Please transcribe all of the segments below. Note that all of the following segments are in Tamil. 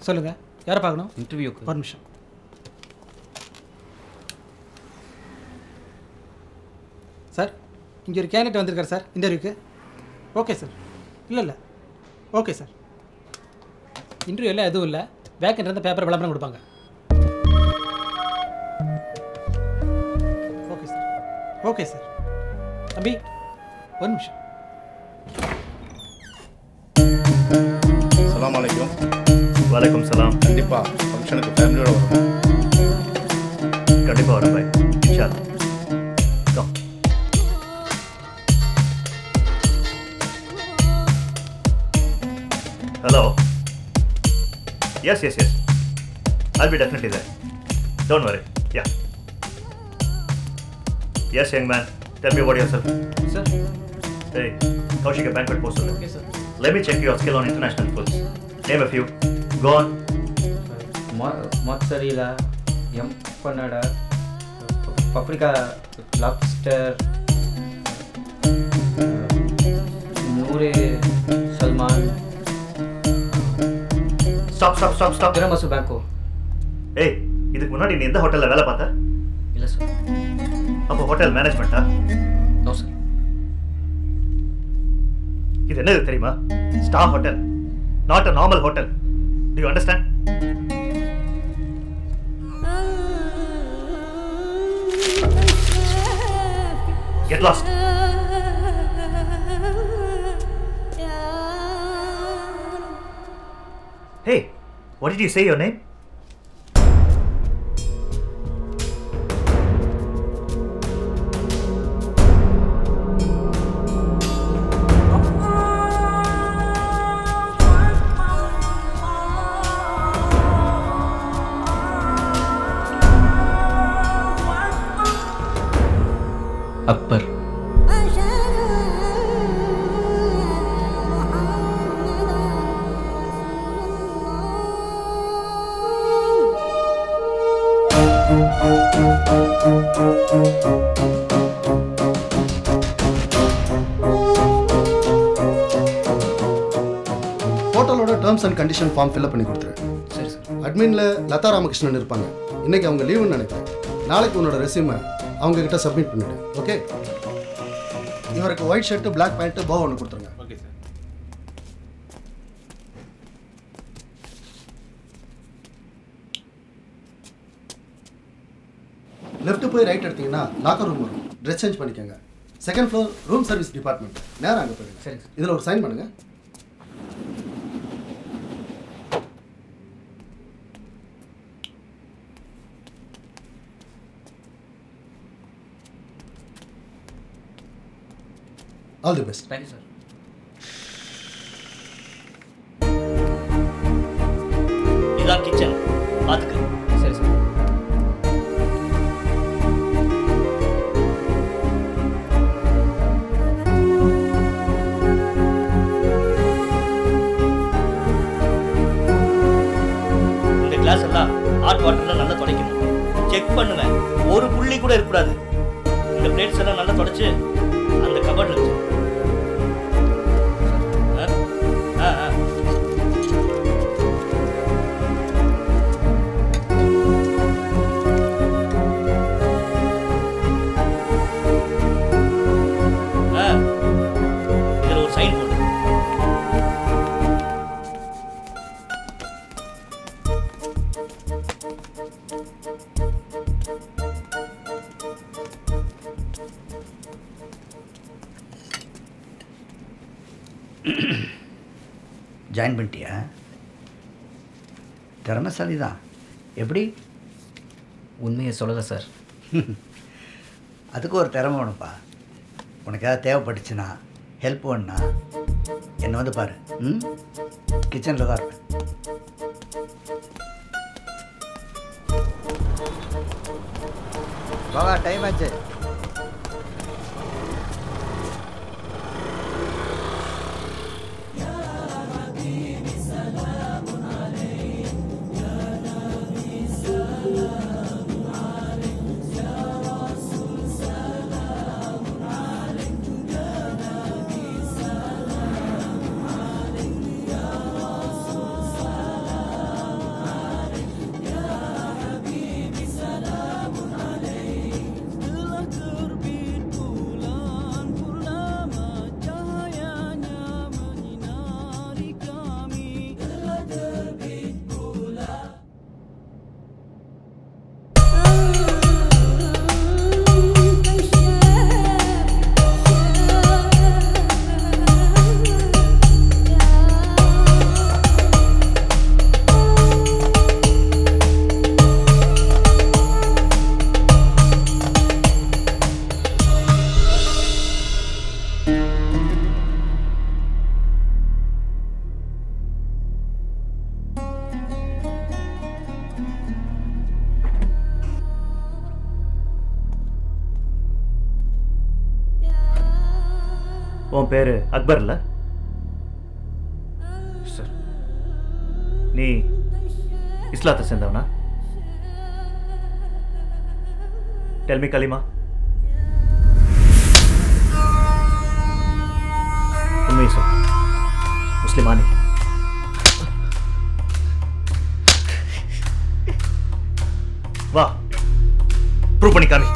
சொல்லுங்கள் யாரை பார்க்கணும் இன்டர்வியூக்கு ஒரு நிமிஷம் சார் இங்கே ஒரு கேண்டிடேட் வந்திருக்கார் சார் இன்டர்வியூக்கு ஓகே சார் இல்லை இல்லை ஓகே சார் இன்டர்வியூ எல்லாம் எதுவும் இல்லை வேக்கண்ட் இருந்த பேப்பர் விளம்பரம் கொடுப்பாங்க ஓகே சார் ஓகே சார் தம்பி ஒரு நிமிஷம் அஸ்ஸலாமு அலைக்கும் வலைக்கம் சலாம் கண்டிப்பாக ஃபங்க்ஷனுக்கு ஃபேமிலியோட வரணும் கண்டிப்பாக வரேன் பாய் இன்ஷா கம் hello yes yes yes I'll be definitely there. Don't worry. Yeah. Yes, young man. Tell me about yourself. Sir Hey, Kaushik, a banquet poster. Okay sir Let me check your skill on international foods. Name a few. Go on. mozzarella எம் பன்னாடா பப்ரிகா லாப்ஸ்டர் நூறு salmon Stop, stop, stop, stop. திரமசு பேங்கோ ஏய் இதுக்கு முன்னாடி நீ எந்த ஹோட்டலில் வேலை பார்த்த இல்லை சார் அப்போ ஹோட்டல் மேனேஜ்மெண்ட்டா நோ சார் இது என்னது தெரியுமா star hotel not a normal hotel do you understand get lost Hey, what did you say your name? Akbar ஹோட்டலோட terms and condition form fill up பண்ணி கொடுத்துரு சரி சார் அட்மின்ல லதா ராமகிருஷ்ணன் இருப்பாங்க இன்னைக்கு அவங்க லீவுன்னு நினைக்கிறேன் நாளைக்கு உன்னோட ரெசியூமை அவங்க கிட்ட சப்மிட் பண்ணிடு ஓகே இவருக்கு ஒயிட் ஷர்ட்டு பிளாக் பேண்ட்டு போ ஒன்று கொடுத்துருங்க ஓகே சார் லெஃப்ட் போய் ரைட் எடுத்தீங்கன்னா லாக்கர் ரூம் வரும் ட்ரெஸ் சேஞ்ச் பண்ணிக்கோங்க second floor room service department நேரா அங்கே போயிடுங்க சரிங்க சார். இதில் ஒரு சைன் பண்ணுங்க all the best thank you sir இதான் கிச்சன் பார்த்துக்க சரி சார் இந்த கிளாஸ் எல்லாம் ஹாட் வாட்டர்ல நல்லா துடைக்கணும் செக் பண்ணுவேன் ஒரு புள்ளி கூட இருக்கக்கூடாது இந்த பிளேட்ஸ் எல்லாம் நல்லா தொடச்சு அந்த கபர்ட்ல வச்சு ஆ ஆ ஆ இதில் ஒரு சைன் போடு ஜாயின் பண்ணிட்டியா திறமைசாலி தான் எப்படி உண்மையை சொல்லலை சார் அதுக்கு ஒரு திறமை வேணும்ப்பா உனக்கு ஏதாவது தேவைப்பட்டுச்சுன்னா ஹெல்ப் வேணுன்னா என்னை வந்து பாரு ம் கிச்சனில் தான் இருப்பேன் பாவா டைம் ஆச்சு உன் பேரு அக்பர் இல்ல சார் நீ இஸ்லாத்தை சேர்ந்தவனா டெல்மி கலிமா உண்மையை சொல் முஸ்லிமானி வா ப்ரூவ் பண்ணி காமி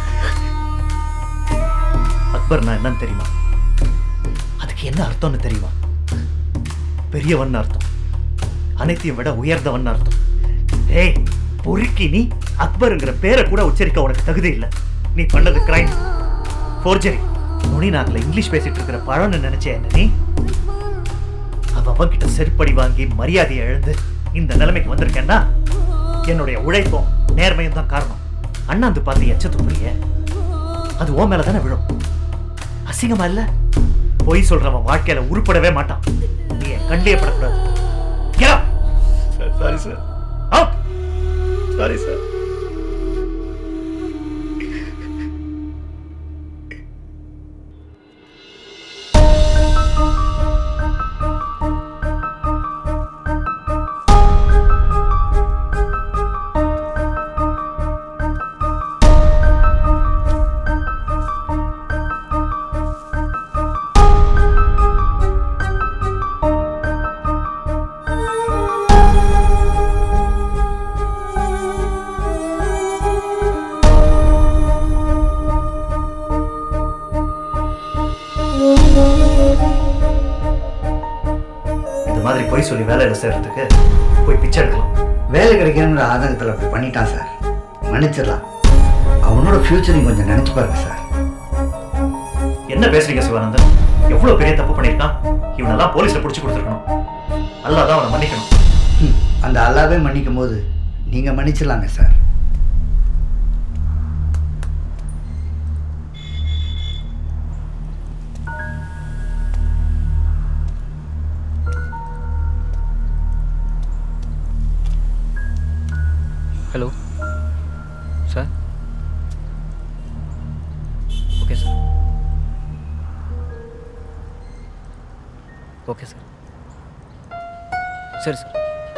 அக்பர்னா என்னன்னு தெரியுமா அதுக்கு என்ன அர்த்தம்னு தெரியுமா பெரியவன் அர்த்தம் அனைத்தையும் விட உயர்ந்தவன் அர்த்தம் ஏய் பொறுக்கி நீ அக்பருங்கிற பேரை கூட உச்சரிக்க உனக்கு தகுதி இல்லை நீ பண்ணது கிரைம் ஃபோர்ஜரி நுனி நாக்கில் இங்கிலீஷ் பேசிட்டு இருக்கிற பழம்னு நினைச்சேன் என்ன நீ அவ அவன்கிட்ட செருப்படி வாங்கி மரியாதையை இழந்து இந்த நிலைமைக்கு வந்திருக்கேன்னா என்னுடைய உழைப்பும் நேர்மையும் தான் காரணம் அண்ணாந்து பார்த்து எச்ச துப்புறிய அது ஓ மேல தானே விழும் அசிங்கமா இல்ல பொய் சொல்றவன் வாழ்க்கையில உருப்படவே மாட்டான் நீ என் கண்டியே படக்கூடாது சாரி சார் சாரி சார் இந்த மாதிரி பொய் சொல்லி வேலையில சேர்றதுக்கு போய் பிச்சை எடுக்கலாம் வேலை கிடைக்கணுங்கிற ஆதங்கத்தில் அப்படி பண்ணிட்டான் சார் மன்னிச்சிடலாம் அவனோட ஃப்யூச்சரையும் கொஞ்சம் நினச்சி பாருங்க சார் என்ன பேசுறீங்க சிவானந்தன் எவ்வளவு பெரிய தப்பு பண்ணிருக்கான் இவனெல்லாம் போலீஸ்ல புடிச்சு கொடுத்துருக்கணும் அல்லாதான் அவனை மன்னிக்கணும் ம், அந்த அல்லாவே மன்னிக்கும் போது நீங்கள் மன்னிச்சிடலாங்க sir hello sir okay sir okay sir சரி சார்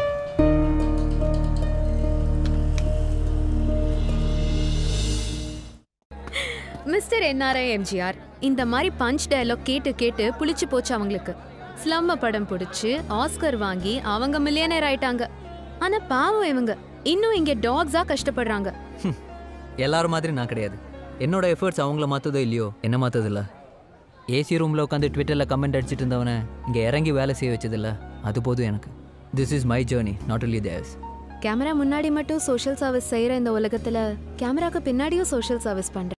மிஸ்டர் என்ஆர்ஐ எம்ஜிஆர் இந்த மாதிரி பஞ்ச் டயலாக் கேட்டு கேட்டு புளிச்சு போச்சு அவங்களுக்கு ஸ்லம்ம படம் பிடிச்சு ஆஸ்கர் வாங்கி அவங்க மில்லியனர் ஆயிட்டாங்க ஆனா பாவம் இவங்க இன்னும் இங்க டாக்ஸா கஷ்டப்படுறாங்க எல்லாரும் மாதிரி நான் கிடையாது என்னோட எஃபர்ட்ஸ் அவங்கள மாற்றுதோ இல்லையோ என்ன மாற்றதில்ல ஏசி ரூமில் உட்காந்து ட்விட்டரில் கமெண்ட் அடிச்சிட்டு இருந்தவனை இங்கே இறங்கி வேலை செய்ய வச்சதில்ல அது போதும் எனக்கு this is my journey not only theirs camera முன்னாடி மட்டும் சோஷியல் சர்வீஸ் செய்யற இந்த உலகத்துல கேமராக்கு பின்னாடியும் சோஷியல் சர்வீஸ் பண்றேன்